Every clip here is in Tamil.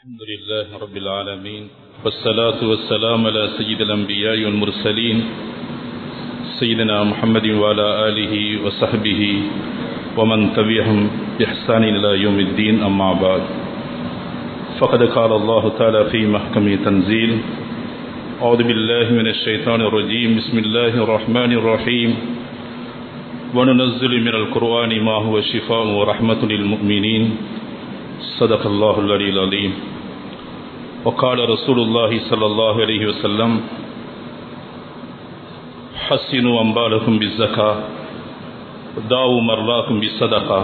الحمد لله رب العالمين والصلاة والسلام على سيد الأنبياء والمرسلين سيدنا محمد وعلى آله وصحبه ومن تبعهم بإحسان إلى يوم الدين أما بعد فقد قال الله تعالى في محكم تنزيل أعوذ بالله من الشيطان الرجيم بسم الله الرحمن الرحيم وننزل من القرآن ما هو شفاء ورحمة للمؤمنين صدق الله العلي العظيم وقال رسول الله صلى الله عليه وسلم حسنوا أنبالكم بالزكاة داووا مرضاكم بالصدقة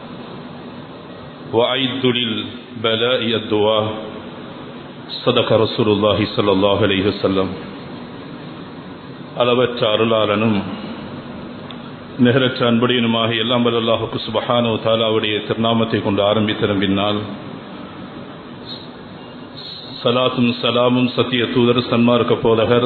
وأعدوا للبلاء الدعاء صدق رسول الله صلى الله عليه وسلم அளவற்ற அருளாளனும் நிகரற்ற அன்புடையனுமாக எல்லாம் வல்லாஹுக்கு சுபஹானோ தாலாவுடைய திருநாமத்தை கொண்டு ஆரம்பித்திரும் பின்னால் சலாத்தும் சலாமும் சத்திய தூதர் சன்மார்க்க போதகர்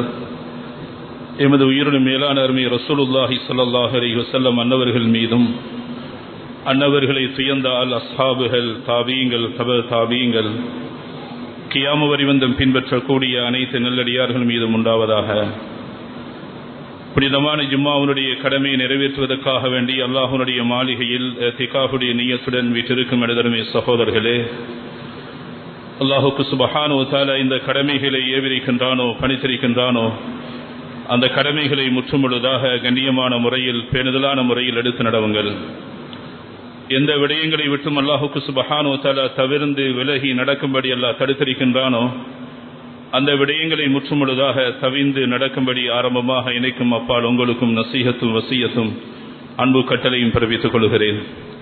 எமது உயிரினும் மேலான அருமை ரசூலுல்லாஹி சல்லாஹ் அலி வசல்லம் அன்னவர்கள் மீதும் அன்னவர்களை துயர்ந்தால் அஸ்ஹாபுகள் தாபியங்கள் தப தாபியங்கள் கியாம வரிவந்தம் பின்பற்றக்கூடிய அனைத்து நல்லடியார்கள் மீதும் உண்டாவதாக புனிதமான ஜும்மாவுடைய கடமையை நிறைவேற்றுவதற்காக வேண்டி அல்லாஹுனுடைய மாளிகையில் திகாவுடைய நீயத்துடன் வீட்டிருக்கும் இடதருமே சகோதரர்களே அல்லாஹுக்கு சுபஹானோ தால இந்த கடமைகளை ஏவிரிக்கின்றானோ பணித்திருக்கின்றானோ அந்த கடமைகளை முற்றுமுழுதாக கண்ணியமான முறையில் பேணுதலான முறையில் எடுத்து நடவுங்கள் எந்த விடயங்களை விட்டும் அல்லாஹுக்கு சுபஹானோ தால தவிர்ந்து விலகி நடக்கும்படி அல்லாஹ் தடுத்திருக்கின்றானோ அந்த விடயங்களை முற்றுமுழுதாக தவிந்து நடக்கும்படி ஆரம்பமாக இணைக்கும் அப்பால் உங்களுக்கும் நசீகத்தும் வசியத்தும் அன்பு கட்டளையும் பிறப்பித்துக் கொள்கிறேன்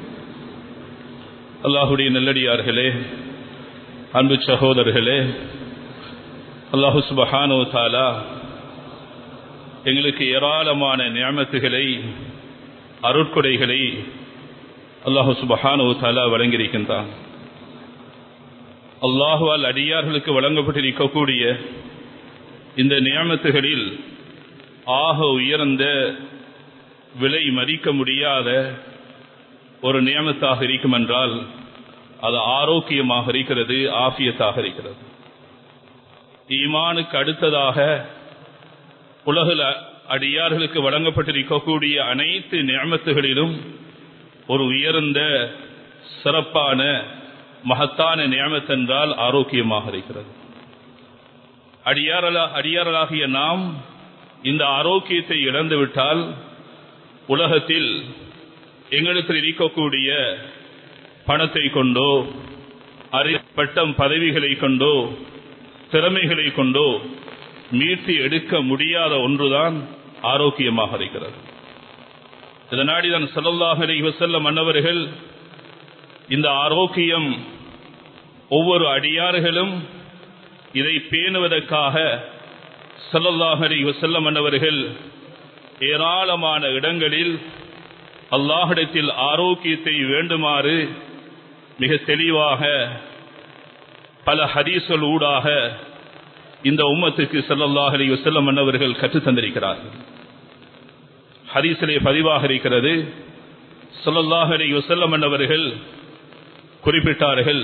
அல்லாஹுடைய நல்லடியார்களே அன்பு சகோதரர்களே அல்லாஹு சுபஹானோ தாலா எங்களுக்கு ஏராளமான நியமத்துகளை அருட்கொடைகளை அல்லாஹு சுபஹானோ தாலா வழங்கியிருக்கின்றான் அல்லாஹுவால் அடியார்களுக்கு வழங்கப்பட்டிருக்கக்கூடிய இந்த நியமத்துகளில் ஆக உயர்ந்த விலை மதிக்க முடியாத ஒரு நியமத்தாக இருக்கும் என்றால் அது ஆரோக்கியமாக இருக்கிறது ஆபியத்தாக இருக்கிறது ஈமானுக்கு அடுத்ததாக உலகில் அடியார்களுக்கு வழங்கப்பட்டிருக்கக்கூடிய அனைத்து நியமத்துகளிலும் ஒரு உயர்ந்த சிறப்பான மகத்தான நியமத்தென்றால் ஆரோக்கியமாக இருக்கிறது அடியாரலா அடியாரலாகிய நாம் இந்த ஆரோக்கியத்தை இழந்துவிட்டால் உலகத்தில் எங்களுக்கு இருக்கக்கூடிய பணத்தை கொண்டோ அறி பட்டம் பதவிகளை கொண்டோ திறமைகளை கொண்டோ மீட்டி எடுக்க முடியாத ஒன்றுதான் ஆரோக்கியமாக இருக்கிறது இதனாடிதான் சல்லாஹ் அலி வசல்லம் மன்னவர்கள் இந்த ஆரோக்கியம் ஒவ்வொரு அடியார்களும் இதை பேணுவதற்காக சல்லல்லாஹரி வசல்லம் அன்னவர்கள் ஏராளமான இடங்களில் அல்லாஹிடத்தில் ஆரோக்கியத்தை வேண்டுமாறு மிக தெளிவாக பல ஹதீசல் ஊடாக இந்த உம்மத்துக்கு சல்லல்லாஹரி வசல்லம் அன்னவர்கள் கற்றுத்தந்திருக்கிறார்கள் ஹதீசிலே பதிவாக இருக்கிறது சல்லல்லாஹரி வசல்லம் அன்னவர்கள் குறிப்பிட்டார்கள்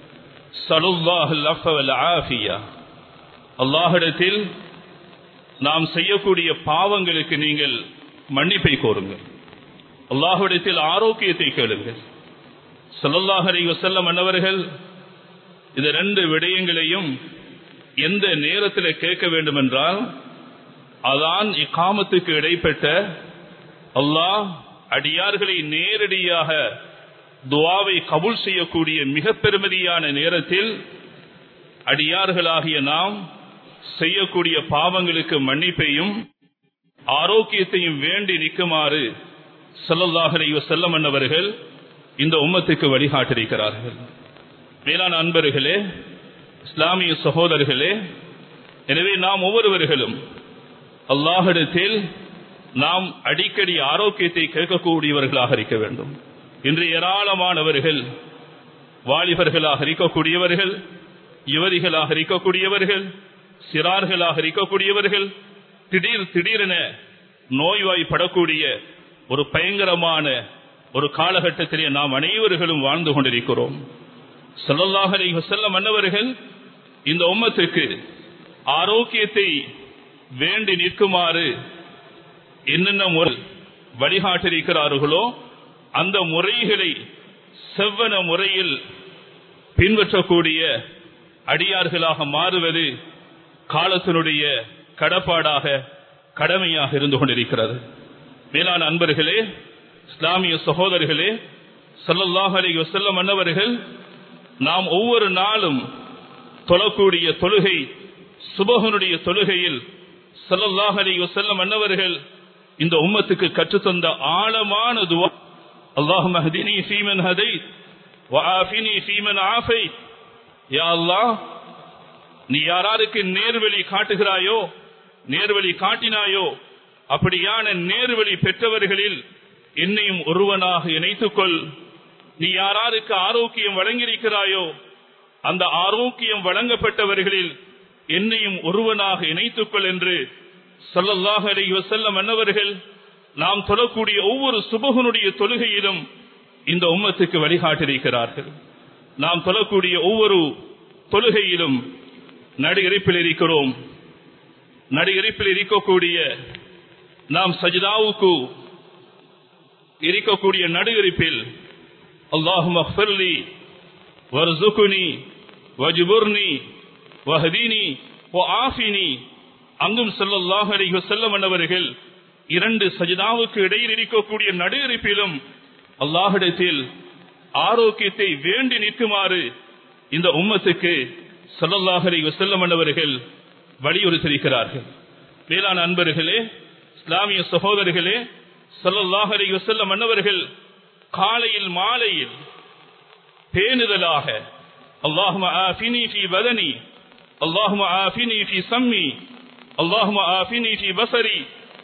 அல்லாஹிடத்தில் நாம் செய்யக்கூடிய பாவங்களுக்கு நீங்கள் மன்னிப்பை கோருங்கள் அல்லாஹுடத்தில் ஆரோக்கியத்தை கேளுங்கள் சல்லல்லாஹரை வசல்லம் அன்னவர்கள் இந்த ரெண்டு விடயங்களையும் எந்த நேரத்தில் கேட்க வேண்டும் என்றால் அதான் இக்காமத்துக்கு இடைப்பட்ட அல்லாஹ் அடியார்களை நேரடியாக துவாவை கபுல் செய்யக்கூடிய மிக பெருமதியான நேரத்தில் அடியார்களாகிய நாம் செய்யக்கூடிய பாவங்களுக்கு மன்னிப்பையும் ஆரோக்கியத்தையும் வேண்டி நிற்குமாறு சொல்லல்லாஹரை செல்லம் என்னவர்கள் இந்த உம்மத்துக்கு வழிகாட்டிருக்கிறார்கள் மேலான அன்பர்களே இஸ்லாமிய சகோதரர்களே எனவே நாம் ஒவ்வொருவர்களும் அல்லாஹிடத்தில் நாம் அடிக்கடி ஆரோக்கியத்தை கேட்கக்கூடியவர்களாக இருக்க வேண்டும் இன்று ஏராளமானவர்கள் வாலிபர்களாக இருக்கக்கூடியவர்கள் யுவதிகளாக இருக்கக்கூடியவர்கள் சிறார்களாக இருக்கக்கூடியவர்கள் திடீர் திடீரென நோய்வாய்ப்படக்கூடிய ஒரு பயங்கரமான ஒரு காலகட்டத்திலே நாம் அனைவர்களும் வாழ்ந்து கொண்டிருக்கிறோம் சல்லல்லாஹ் அலைஹி வஸல்லம் அன்னவர்கள் இந்த உம்மத்துக்கு ஆரோக்கியத்தை வேண்டி நிற்குமாறு என்னென்ன முறை வழிகாட்டிருக்கிறார்களோ அந்த முறைகளை செவ்வன முறையில் பின்பற்றக்கூடிய அடியார்களாக மாறுவது காலத்தினுடைய கடப்பாடாக கடமையாக இருந்து கொண்டிருக்கிறது மேலான அன்பர்களே இஸ்லாமிய சகோதரர்களே சல்லல்லாஹ் அலைஹி வஸல்லம் அன்னவர்கள் நாம் ஒவ்வொரு நாளும் தொழக்கூடிய தொழுகை சுபகனுடைய தொழுகையில் சல்லல்லாஹ் அலைஹி வஸல்லம் அன்னவர்கள் இந்த உம்மத்துக்கு கற்றுத்தந்த ஆழமான துவா அல்லாஹும் அஹ்தினி ஃபீமன் ஹதைத் வஆஃபினி ஃபீமன் ஆஃபைத் யா அல்லாஹ் நீ யாராருக்கு நேர்வழி காட்டுகிறாயோ நேர்வழி காட்டினாயோ அப்படியான நேர்வழி பெற்றவர்களில் என்னையும் ஒருவனாக இணைத்துக்கொள் நீ யாராருக்கு ஆரோக்கியம் வழங்கியிருக்கிறாயோ அந்த ஆரோக்கியம் வழங்கப்பட்டவர்களில் என்னையும் ஒருவனாக இணைத்துக்கொள் என்று சொல்லல்லாஹ் அலைஹி வஸல்லம் அன்னவர்கள் நாம் தொழக்கூடிய ஒவ்வொரு சுபகனுடைய தொழுகையிலும் இந்த உம்மத்துக்கு வழிகாட்டியிருக்கிறார்கள் நாம் தொழக்கூடிய ஒவ்வொரு தொழுகையிலும் நடுஇறைப்பில் இருக்கிறோம் நடுஇறைப்பில் இருக்கக்கூடிய நாம் சஜிதாவுக்கு இருக்கக்கூடிய நடுஇறைப்பில் அல்லாஹும் அஃபர்லி வர்சுகுனி வஜ்புர்னி வஹதீனி ஆஃபினி அங்கும் ஸல்லல்லாஹு அலைஹி வஸல்லம் அன்னவர்கள் இரண்டு சஜிதாவுக்கு இடையில் இருக்கக்கூடிய நடுஇறைப்பிலும் அல்லாஹ்விடத்தில் ஆரோக்கியத்தை வேண்டி நிற்குமாறு இந்த உம்மத்துக்கு ஸல்லல்லாஹு அலைஹி வஸல்லம் அன்னவர்கள் வலியுறுத்தியிருக்கிறார்கள் மேலான அன்பர்களே இஸ்லாமிய சகோதரர்களே ஸல்லல்லாஹு அலைஹி வஸல்லம் அன்னவர்கள் காலையில் மாலையில் பேணுதலாக அல்லாஹும ஆஃபினி ஃபி பதனி அல்லாஹும ஆஃபினி ஃபி சம்மி அல்லாஹும ஆஃபினி ஃபி பசரி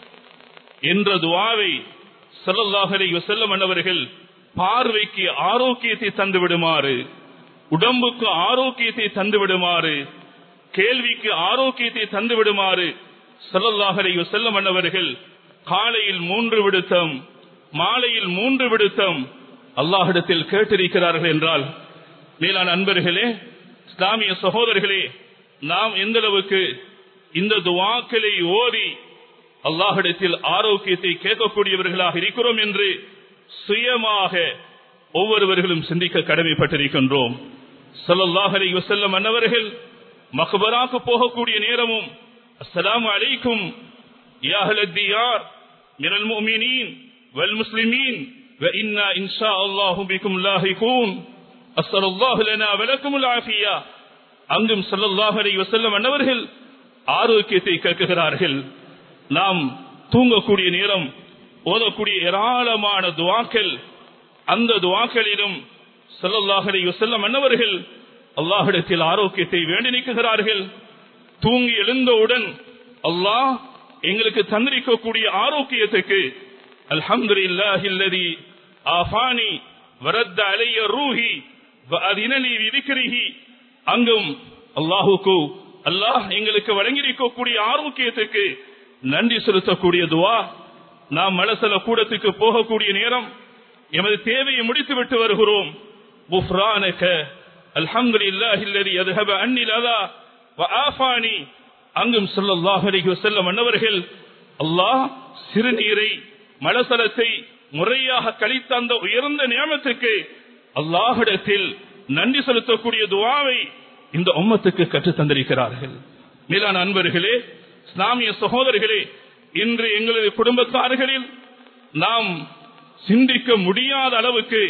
என்ற துவாவை ஸல்லல்லாஹு அலைஹி வஸல்லம் அன்னவர்கள் பார்வைக்கு ஆரோக்கியத்தை தந்து விடுமாறு உடம்புக்கு ஆரோக்கியத்தை தந்து விடுமாறு கேள்விக்கு ஆரோக்கியத்தை தந்து விடுமாறு ஸல்லல்லாஹு அலைஹி வஸல்லம் அன்னவர்கள் காலையில் மூன்று விடுத்தம் மாலையில் மூன்று விடுத்தம் அல்லாஹிடத்தில் கேட்டிருக்கிறார்கள் என்றால் மேலான அன்பர்களே இஸ்லாமிய சகோதரர்களே நாம் எந்த அளவுக்கு இந்த துவாக்களை ஓதி அல்லாஹிடத்தில் ஆரோக்கியத்தை கேட்கக்கூடியவர்களாக இருக்கிறோம் என்று சுயமாக ஒவ்வொருவர்களும் சிந்திக்க கடமைப்பட்டிருக்கின்றோம் ஸல்லல்லாஹு அலைஹி வஸல்லம் அன்னவர்கள் மக்பராக்கு போகக்கூடிய நேரமும் அஸ்ஸலாமு அலைக்கும் யா அஹ்லத் தியார் மினல் முஃமினீன் வல் முஸ்லிமீன் وإنا إن شاء الله بكم لاحقون أسأل الله لنا ولكم العافية அங்கும் ஸல்லல்லாஹு அலைஹி வஸல்லம் அன்னவர்கள் ஆரோக்கியத்தை கேட்கிறார்கள் நாம் தூங்கக்கூடிய நேரம் ஓதக்கூடிய ஏராளமான துவாக்கள் அந்த துவாக்களிலும் ஸல்லல்லாஹு அலைஹி வஸல்லம் அன்னவர்கள் அல்லாஹ்விடத்தில் ஆரோக்கியத்தை வேண்டி நிற்கிறார்கள் தூங்கி எழுந்தவுடன் அல்லாஹ் எங்களுக்கு தந்திரிக்கக்கூடிய ஆரோக்கியத்துக்கு அல்ஹம்துலில்லாஹி அல்லதி ஆஃபானி வரத்த அலைய ரூஹி வஅதினலி விதிக்ரிஹி அங்கும் அல்லாஹுக்கு அல்லாஹ் எங்களுக்கு வழங்கியிருக்கக்கூடிய ஆரோக்கியத்துக்கு நன்றி செலுத்தக்கூடிய துவா நாம் மலசல கூடத்துக்கு போகக்கூடிய நேரம் எமது தேவையை முடித்துவிட்டு வருகிறோம் புஃப்ரானக அல்ஹம்துலில்லாஹி அல்லதி யذهب عني الأذى وآفاني அங்கும் ஸல்லல்லாஹு அலைஹி வஸல்லம் அன்னவர்கள் அல்லாஹ் சிறுநீரை மலசலத்தை முறையாக கழித்த அந்த உயர்ந்த நியமத்துக்கு அல்லாஹிடத்தில் நன்றி செலுத்தக்கூடிய துவாவை இந்த உம்மத்துக்கு கற்றுத் தந்திருக்கிறார்கள் மேலான அன்பர்களே இஸ்லாமிய சகோதரர்களே இன்று எங்களது குடும்பத்தார்களில் நாம் சிந்திக்க முடியாத அளவுக்கு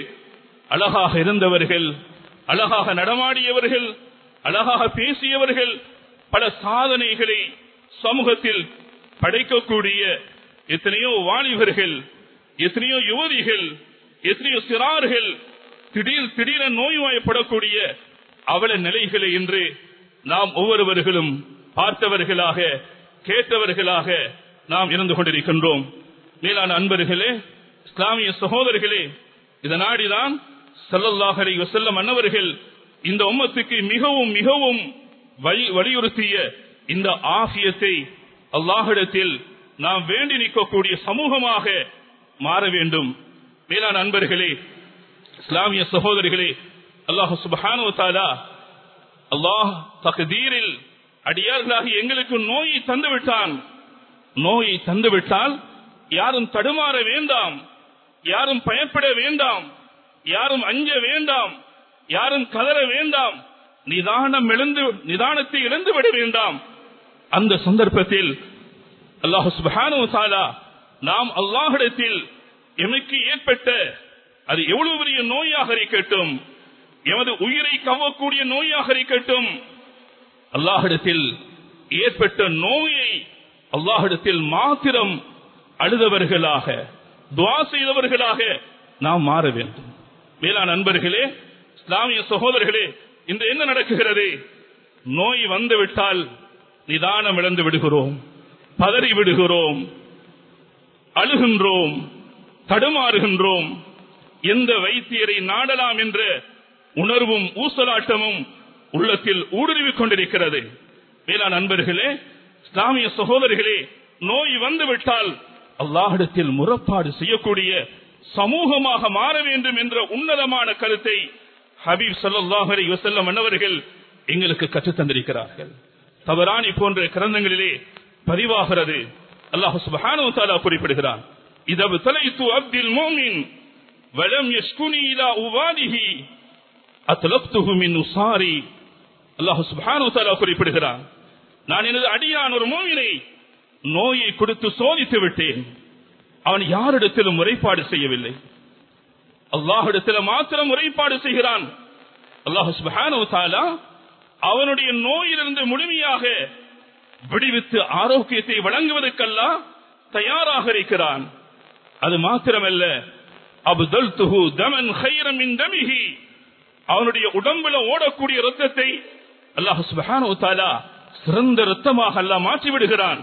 அழகாக இருந்தவர்கள் அழகாக நடமாடியவர்கள் அழகாக பேசியவர்கள் பல சாதனைகளை சமூகத்தில் படைக்கக்கூடிய எத்தனையோ வாலிபர்கள் எத்தனையோ யுவதிகள் எத்தனையோ சிறார்கள் திடீர் திடீரென நோய்வாய்ப்படக்கூடிய அவல நிலைகளை இன்று நாம் ஒவ்வொருவர்களும் பார்த்தவர்களாக கேட்டவர்களாக நாம் இருந்து கொண்டிருக்கின்றோம் மேலான அன்பர்களே இஸ்லாமிய சகோதரர்களே இதனாடிதான் ஸல்லல்லாஹு அலைஹி வஸல்லம் அன்னவர்கள் இந்த உம்மத்துக்கு மிகவும் மிகவும் வலி- வலியுறுத்திய இந்த ஆசியத்தை அல்லாஹிடத்தில் நாம் வேண்டி நிற்கக்கூடிய சமூகமாக மாற வேண்டும் மேலான அன்பர்களே இஸ்லாமிய சகோதரிகளே அல்லாஹு சுபஹானு தாலா அல்லாஹ் தகுதீரில் அடியார்களாகி எங்களுக்கு நோயை தந்து விட்டான் நோயை தந்து விட்டால் யாரும் தடுமாற வேண்டாம் யாரும் பயப்பட வேண்டாம் யாரும் அஞ்ச வேண்டாம் யாரும் கதற வேண்டாம் நிதானம் இழந்து நிதானத்தை இழந்து விட வேண்டாம் அந்த சந்தர்ப்பத்தில் அல்லாஹு சுபஹானு தாலா நாம் அல்லாஹிடத்தில் எமக்கு ஏற்பட்ட அது எவ்வளவு பெரிய நோயாக இருக்கட்டும் எமது உயிரை கவ்வக்கூடிய நோயாக இருக்கட்டும் அல்லாஹிடத்தில் ஏற்பட்ட நோயை அல்லாஹிடத்தில் மாத்திரம் அழுதவர்களாக துவா செய்தவர்களாக நாம் மாற வேண்டும் வேளாண் நண்பர்களே இஸ்லாமிய சகோதரர்களே இன்று என்ன நடக்குகிறது நோய் வந்துவிட்டால் நிதானம் இழந்து விடுகிறோம் பதறி விடுகிறோம் அழுகின்றோம் தடுமாறுகின்றோம் எந்த வைத்தியரை நாடலாம் என்ற உணர்வும் ஊசலாட்டமும் உள்ளத்தில் ஊடுருவிக் கொண்டிருக்கிறது வேளாண் நண்பர்களே இஸ்லாமிய சகோதரர்களே நோய் வந்துவிட்டால் அல்லாஹிடத்தில் முறப்பாடு செய்யக்கூடிய சமூகமாக மாற வேண்டும் என்ற உன்னதமான கருத்தை ஹபீப் சல்லாஹ் அலி வசல்லம் அன்னவர்கள் எங்களுக்கு கற்றுத் தந்திருக்கிறார்கள் தவறானி போன்ற கிரந்தங்களிலே பதிவாகிறது அல்லாஹு சுபஹானு தாலா குறிப்பிடுகிறான் இதவு தலைத்து அப்தில் மோமின் வலம் யஸ்குனி இலா உவாதிஹி அத்லப்துஹு மின் உசாரி அல்லாஹு சுப்ஹானஹு தஆலா குறிப்பிடுகிறான் நான் எனது அடியான் ஒரு மூமினை நோயை கொடுத்து சோதித்து விட்டேன் அவன் யாரிடத்திலும் முறைப்பாடு செய்யவில்லை அல்லாஹிடத்தில் மாத்திரம் முறைப்பாடு செய்கிறான் அல்லாஹு சுப்ஹானஹு தஆலா அவனுடைய நோயிலிருந்து முழுமையாக விடுவித்து ஆரோக்கியத்தை வழங்குவதற்கெல்லாம் தயாராக இருக்கிறான் அது மாத்திரமல்ல அபுதல் துஹு தமன் ஹைரம் மின் தமிஹி அவனுடைய உடம்புல ஓடக்கூடிய ரத்தத்தை அல்லாஹ் சுபஹானு தாலா சிறந்த ரத்தமாக அல்லாஹ் மாற்றி விடுகிறான்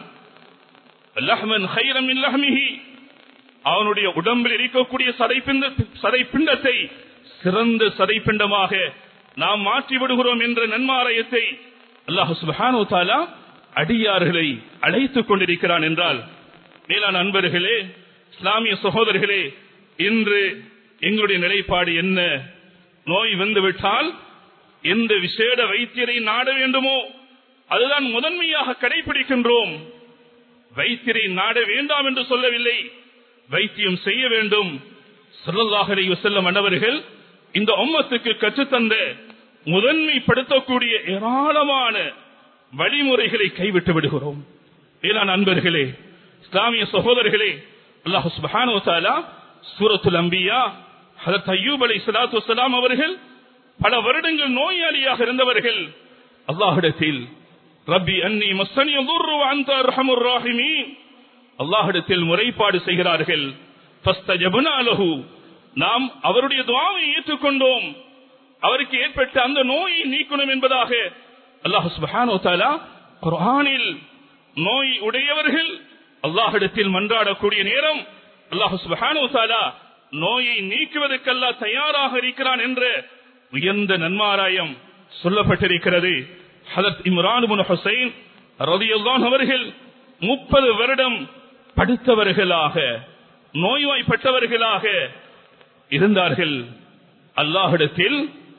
லஹ்மன் ஹைரம் மின் லஹ்மிஹி அவனுடைய உடம்பில் இருக்கக்கூடிய சதைப்பிண்ட சதைப்பிண்டத்தை சிறந்த சதைப்பிண்டமாக நாம் மாற்றி விடுகிறோம் என்ற நன்மாராயத்தை அல்லாஹ் சுபஹானு தாலா அடியார்களை அழைத்துக் கொண்டிருக்கிறான் என்றால் மேலான அன்பர்களே இஸ்லாமிய சகோதரர்களே இன்று எங்களுடைய நிலைப்பாடு என்ன நோய் வந்துவிட்டால் எந்த விசேட வைத்தியரை நாட வேண்டுமோ அதுதான் முதன்மையாக கடைபிடிக்கின்றோம் வைத்தியரை நாட வேண்டாம் என்று சொல்லவில்லை வைத்தியம் செய்ய வேண்டும் சொல்லல்லாஹரை செல்லும் அன்னவர்கள் இந்த ஒம்மத்துக்கு கற்றுத்தந்த முதன்மைப்படுத்தக்கூடிய ஏராளமான வழிமுறைகளை கைவிட்டு விடுகிறோம் ஏன்னா நண்பர்களே இஸ்லாமிய சகோதரர்களே அல்லாஹு சுபஹானு தாலா சூரத்துல் அம்பியா ஹதரத் அய்யூப் அலை சலாத்து வசலாம் அவர்கள் பல வருடங்கள் நோயாளியாக இருந்தவர்கள் அல்லாஹிடத்தில் ரப்பி அன்னி மஸ்தனி துர்ரு அந்த அர்ஹமுர் ராஹிமீன் அல்லாஹிடத்தில் முறைப்பாடு செய்கிறார்கள் ஃபஸ்தஜப்னா லஹு நாம் அவருடைய துஆவை ஏற்றுக்கொண்டோம் அவருக்கு ஏற்பட்ட அந்த நோயை நீக்கணும் என்பதாக அல்லாஹ் சுப்ஹானஹு தஆலா குர்ஆனில் நோய் உடையவர்கள் அல்லாஹ்விடத்தில் மன்றாடக்கூடிய நேரம் அல்லாஹ் சுப்ஹானஹு தஆலா நோயை நீக்குவதற்கெல்லாம் தயாராக இருக்கிறான் என்ற உயர்ந்த நன்மாராயம் சொல்லப்பட்டிருக்கிறது ஹதரத் இம்ரான் இப்னு ஹுசைன் ரலியல்லாஹு அவர்கள் முப்பது வருடம் படித்தவர்களாக நோய்வாய்ப்பட்டவர்களாக இருந்தார்கள் அல்லாஹிடத்தில்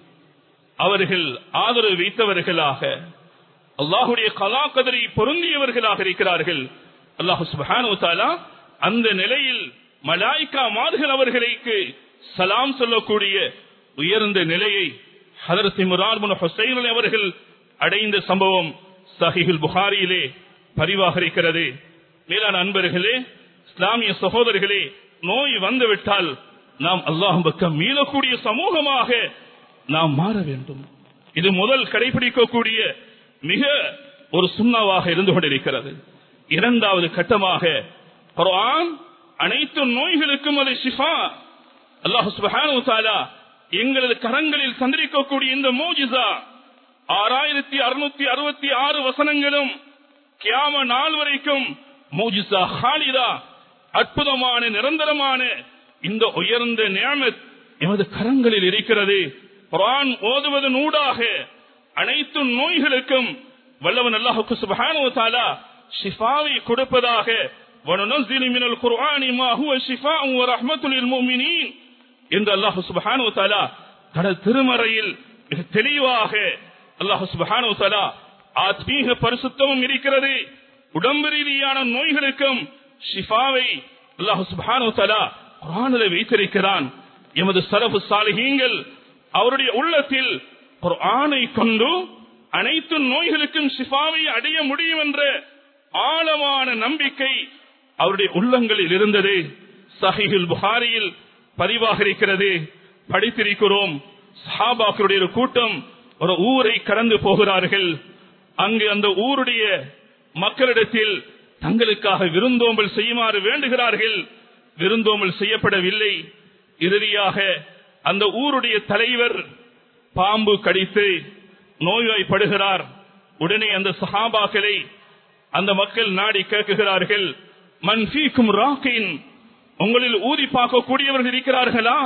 அவர்கள் ஆதரவு வைத்தவர்களாக அல்லாஹுடைய கலாக்கதரை பொருந்தியவர்களாக இருக்கிறார்கள் அல்லாஹு சுபஹானு தாலா அந்த நிலையில் மலாய்க்கா மார்கள் அவர்களுக்கு சலாம் சொல்லக்கூடிய உயர்ந்த நிலையை ஹதரத் இம்ரான் பின் ஹுசைன் அவர்கள் அடைந்த சம்பவம் சஹிஹுல் புகாரியிலே பதிவாக இருக்கிறது மேலான அன்பர்களே இஸ்லாமிய சகோதரர்களே நோய் வந்துவிட்டால் நாம் அல்லாஹ் பக்கம் மீளக்கூடிய சமூகமாக நாம் மாற வேண்டும் இது முதல் கடைபிடிக்கக்கூடிய மிக ஒரு சுண்ணாவாக இருந்து கொண்டிருக்கிறது இரண்டாவது கட்டமாக குர்ஆன் அனைத்து நோய்களுக்கும் அது ஷிஃபா அல்லாஹ் சுப்ஹானஹு தஆலா எங்களது கரங்களில் சந்திரிக்கக்கூடிய இந்த மோஜிசா ஆறாயிரத்தி அறுநூத்தி அறுபத்தி ஆறு வசனங்களும் கியாம நாள் வரைக்கும் மோஜிசா ஹாலிதா அற்புதமான நிரந்தரமான இந்த உயர்ந்த நியமத் எமது கரங்களில் இருக்கிறது குரான் ஓதுவது நூடாக அனைத்து நோய்களுக்கும் வல்லவன் அல்லாஹுக்கு சுபஹானஹு தஆலா ஷிஃபாவை கொடுப்பதாக وَنُنَزِّلُ مِنَ الْقُرْآنِ مَا هُوَ شِفَاءٌ وَرَحْمَةٌ لِلْمُؤْمِنِينَ என்று அல்லாஹ் சுப்ஹானஹு தஆலா தனது திருமறையில் மிக தெளிவாக அல்லாஹ் சுபஹானு தலா ஆத்மீக பரிசுத்தமும் இருக்கிறது உடம்பு ரீதியான நோய்களுக்கும் ஷிஃபாவை அல்லாஹ் சுபஹானு தலா குரானில் வைத்திருக்கிறான் எமது சரபு சாலிகீங்கள் அவருடைய உள்ளத்தில் குர்ஆனை கொண்டு அனைத்து நோய்களுக்கும் ஷிஃபாவை அடைய முடியும் என்ற ஆழமான நம்பிக்கை அவருடைய உள்ளங்களில் இருந்தது சஹிஹுல் புகாரியில் பதிவாக இருக்கிறது படித்திருக்கிறோம் சஹாபாக்களுடைய ஒரு கூட்டம் ஒரு ஊரை கடந்து போகிறார்கள் அங்கு அந்த ஊருடைய மக்களிடத்தில் தங்களுக்காக விருந்தோம்பல் செய்யுமாறு வேண்டுகிறார்கள் விருந்தோம்பல் செய்யப்படவில்லை இறுதியாக அந்த ஊருடைய தலைவர் பாம்பு கடித்து நோய்வாய்ப்படுகிறார் உடனே அந்த சஹாபாக்களை அந்த மக்கள் நாடி கேட்குகிறார்கள் மன்ஃபீக்கும் ராக்கின் உங்களில் ஊதி பார்க்கக்கூடியவர்கள் இருக்கிறார்களா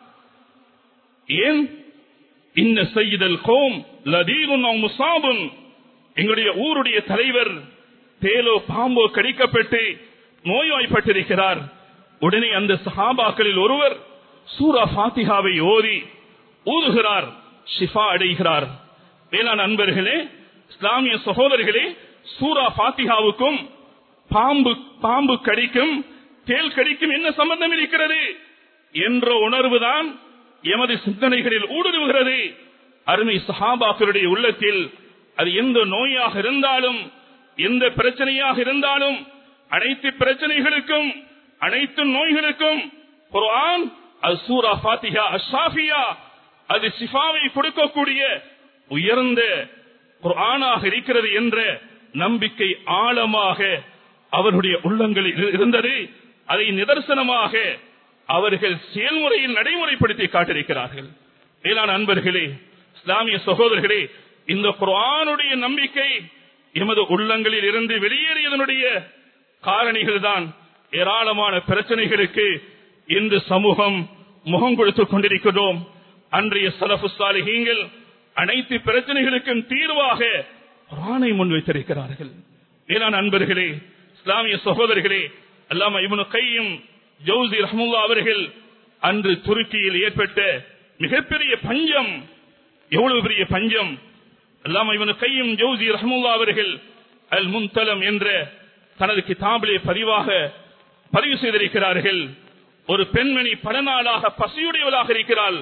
ஏன் இன்ன செய்தல் கோம் லதீரும் முசாபும் எங்களுடைய ஊருடைய தலைவர் தேலோ பாம்போ கடிக்கப்பட்டு நோய்வாய்ப்பட்டிருக்கிறார் உடனே அந்த சஹாபாக்களில் ஒருவர் சூரா ஃபாத்திகாவை ஓதி ஊதுகிறார் ஷிஃபா அடைகிறார் வேளாண் அன்பர்களே இஸ்லாமிய சகோதரர்களே சூரா ஃபாத்திகாவுக்கும் பாம்பு பாம்பு கடிக்கும் தேல் கடிக்கும் என்ன சம்பந்தம் இருக்கிறது என்ற உணர்வுதான் எமது சிந்தனைகளில் ஊடுருவுகிறது அருமை சஹாபாக்களுடைய உள்ளத்தில் அது எந்த நோயாக இருந்தாலும் எந்த பிரச்சனையாக இருந்தாலும் அனைத்து பிரச்சனைகளுக்கும் அனைத்து நோய்களுக்கும் குர்ஆன் அது சூரா ஃபாத்திஹா அஷாஃபியா அது சிஃபாவை கொடுக்கக்கூடிய உயர்ந்த குர்ஆனாக இருக்கிறது என்ற நம்பிக்கை ஆழமாக அவருடைய உள்ளங்களில் இருந்தது அதை நிதர்சனமாக அவர்கள் செயல்முறையில் நடைமுறைப்படுத்தி காட்டிருக்கிறார்கள் மேலான அன்பர்களே இஸ்லாமிய சகோதரர்களே இந்த குர்ஆனுடைய நம்பிக்கை எமது உள்ளங்களில் இருந்து வெளியேறியதனுடைய காரணிகள் தான் ஏராளமான பிரச்சனைகளுக்கு இந்த சமூகம் முகம் கொடுத்துக் கொண்டிருக்கிறோம் அன்றைய சலபு சாலிகங்கள் அனைத்து பிரச்சனைகளுக்கும் தீர்வாக குரானை முன்வைத்திருக்கிறார்கள் மேலான அன்பர்களே இஸ்லாமிய சகோதரர்களே அல்லாம இவனு கையும் ஜவுசி ரஹமுல்லா அவர்கள் அன்று துருக்கியில் ஏற்பட்ட மிகப்பெரிய பஞ்சம் எவ்வளவு பெரிய பஞ்சம் அல்லாம இவனு கையும் ஜவுசி ரஹமுல்லா அவர்கள் அல் முன்தலம் என்ற தனது கிதாபிலே பதிவாக பதிவு செய்திருக்கிறார்கள் ஒரு பெண்மணி பல நாளாக பசியுடையவளாக இருக்கிறாள்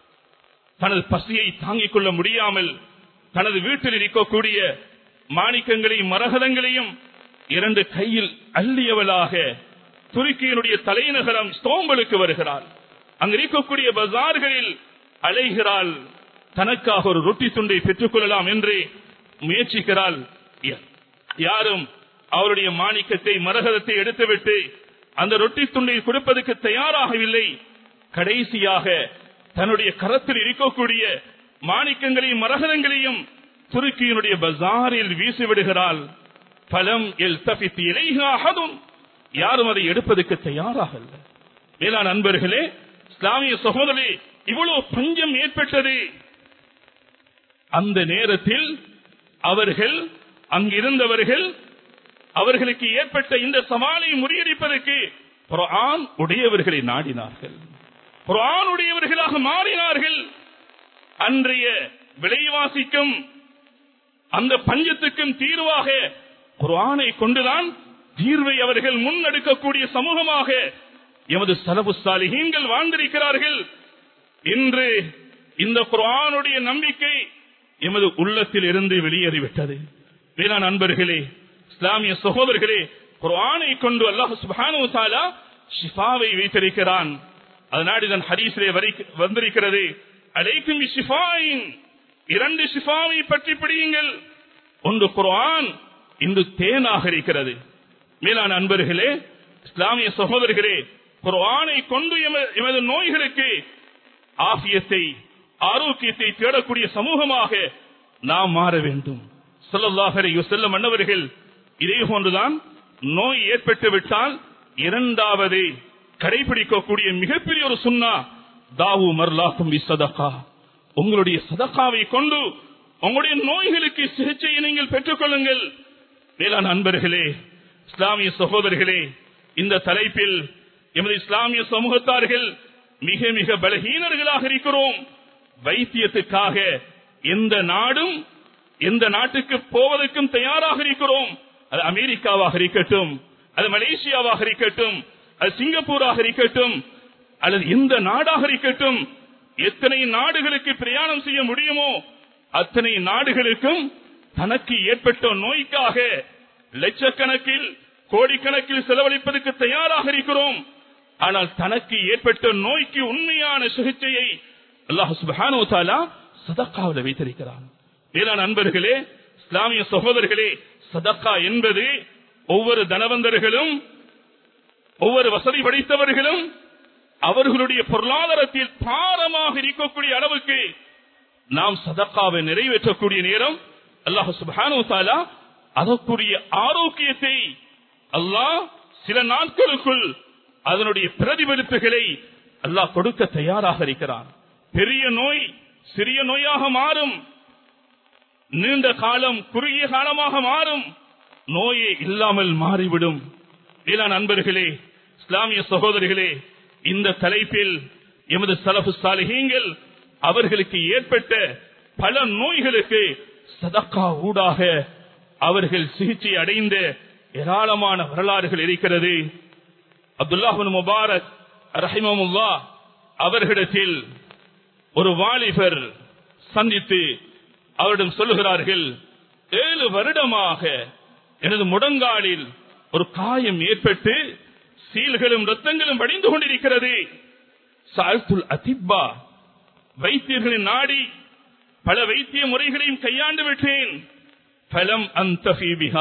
தனது பசியை தாங்கிக் கொள்ள முடியாமல் தனது வீட்டில் இருக்கக்கூடிய மாணிக்கங்களையும் மரகதங்களையும் இரண்டு கையில் அள்ளியவளாக துருக்கியினுடைய தலைநகரம் ஸ்தோம்பலுக்கு வருகிறாள் அங்கு இருக்கக்கூடிய பஜார்களில் அலைகிறாள் தனக்காக ஒரு ரொட்டி துண்டை பெற்றுக் கொள்ளலாம் என்று முயற்சிக்கிறாள் யாரும் அவருடைய மாணிக்கத்தை மரகதத்தை எடுத்துவிட்டு அந்த ரொட்டி துண்டை கொடுப்பதற்கு தயாராகவில்லை கடைசியாக தன்னுடைய கரத்தில் இருக்கக்கூடிய மாணிக்கங்களையும் மரகதங்களையும் துருக்கியினுடைய பஜாரில் வீசிவிடுகிறாள் பலம் எல் தப்பித்து இலைகாகதும் யாரும் அதை எடுப்பதற்கு தயாராக வேளாண் நண்பர்களே இஸ்லாமிய சகோதரே இவ்வளவு பஞ்சம் ஏற்பட்டது அந்த நேரத்தில் அவர்கள் அங்கிருந்தவர்கள் அவர்களுக்கு ஏற்பட்ட இந்த சவாலை முறியடிப்பதற்கு குரான் உடையவர்களை நாடினார்கள் குரான் உடையவர்களாக மாறினார்கள் அன்றைய விலைவாசிக்கும் அந்த பஞ்சத்துக்கும் தீர்வாக குரானை கொண்டுதான் தீர்வை அவர்கள் முன்னெடுக்கக்கூடிய சமூகமாக எமது சலபு சாலிகீன்கள் வாழ்ந்திருக்கிறார்கள் இன்று இந்த குரானுடைய நம்பிக்கை எமது உள்ளத்தில் இருந்து வெளியேறிவிட்டது வேளாண் நண்பர்களே இஸ்லாமிய சகோதரர்களே குரானை கொண்டு அல்லாஹ் சுபானு தாலா ஷிஃபாவை வைத்திருக்கிறான் அதனால் இதன் ஹரீஸிலே வந்திருக்கிறது அழைக்கும் ஷிஃபாயின் இரண்டு ஷிஃபாவை பற்றி பிடியுங்கள் ஒன்று குரான் இன்று தேனாக இருக்கிறது மேலான அன்பர்களே இஸ்லாமிய சகோதரர்களே குரானை கொண்டு எமது நோய்களுக்கு ஆசியத்தை ஆரோக்கியத்தை தேடக்கூடிய சமூகமாக நாம் மாற வேண்டும் சொல்லல்லாஹரை செல்ல மன்னவர்கள் இதே போன்றுதான் நோய் ஏற்பட்டு விட்டால் இரண்டாவது கடைபிடிக்கக்கூடிய மிகப்பெரிய ஒரு சுண்ணா தாவு மர்லாக்கும் சதகா உங்களுடைய சதகாவை கொண்டு உங்களுடைய நோய்களுக்கு சிகிச்சையை நீங்கள் பெற்றுக் கொள்ளுங்கள் வேளாண் அன்பர்களே இஸ்லாமிய சகோதரர்களே இந்த தலைப்பில் எமது இஸ்லாமிய சமூகத்தார்கள் மிக மிக பலகீனர்களாக இருக்கிறோம் வைத்தியத்துக்காக எந்த நாடும் எந்த நாட்டுக்கு போவதற்கும் தயாராக இருக்கிறோம் அது அமெரிக்காவாக இருக்கட்டும் அது மலேசியாவாக இருக்கட்டும் அது சிங்கப்பூராக இருக்கட்டும் அல்லது எந்த நாடாக இருக்கட்டும் எத்தனை நாடுகளுக்கு பிரயாணம் செய்ய முடியுமோ அத்தனை நாடுகளுக்கும் தனக்கு ஏற்பட்ட நோய்க்காக லட்சக்கணக்கில் கோடிக்கணக்கில் செலவழிப்பதற்கு தயாராக இருக்கிறோம் ஆனால் தனக்கு ஏற்பட்ட நோய்க்கு உண்மையான சிகிச்சையை அல்லாஹ் சுபானோ தாலா சதக்காவில் வைத்திருக்கிறான் மேலான நண்பர்களே இஸ்லாமிய சகோதரர்களே சதக்கா என்பது ஒவ்வொரு தனவந்தர்களும் ஒவ்வொரு வசதி படைத்தவர்களும் அவர்களுடைய பொருளாதாரத்தில் பாரமாக இருக்கக்கூடிய அளவுக்கு நாம் சதக்காவை நிறைவேற்றக்கூடிய நேரம் அல்லாஹ் சுபானோ தாலா அதற்குரிய ஆரோக்கியத்தை அல்லாஹ் சில நாட்களுக்குள் அதனுடைய பிரதிபலிப்புகளை அல்லாஹ் கொடுக்க தயாராக இருக்கிறான் பெரிய நோய் சிறிய நோயாக மாறும் நீண்ட காலம் குறுகிய காலமாக மாறும் நோயே இல்லாமல் மாறிவிடும் இள நண்பர்களே இஸ்லாமிய சகோதரிகளே இந்த தலைப்பில் எமது சலபு சாலிகங்கள் அவர்களுக்கு ஏற்பட்ட பல நோய்களுக்கு சதக்கா ஊடாக அவர்கள் சிகிச்சை அடைந்த ஏராளமான வரலாறுகள் இருக்கிறது அப்துல்லாஹின் முபாரக் ரஹிமமுல்லா அவர்களிடத்தில் ஒரு வாலிபர் சந்தித்து அவரிடம் சொல்லுகிறார்கள் ஏழு வருடமாக எனது முடங்காலில் ஒரு காயம் ஏற்பட்டு சீல்களும் ரத்தங்களும் வடிந்து கொண்டிருக்கிறது சால்துல் அதிப்பா வைத்தியர்களின் நாடி பல வைத்திய முறைகளையும் கையாண்டு விட்டேன் பலம் அந்த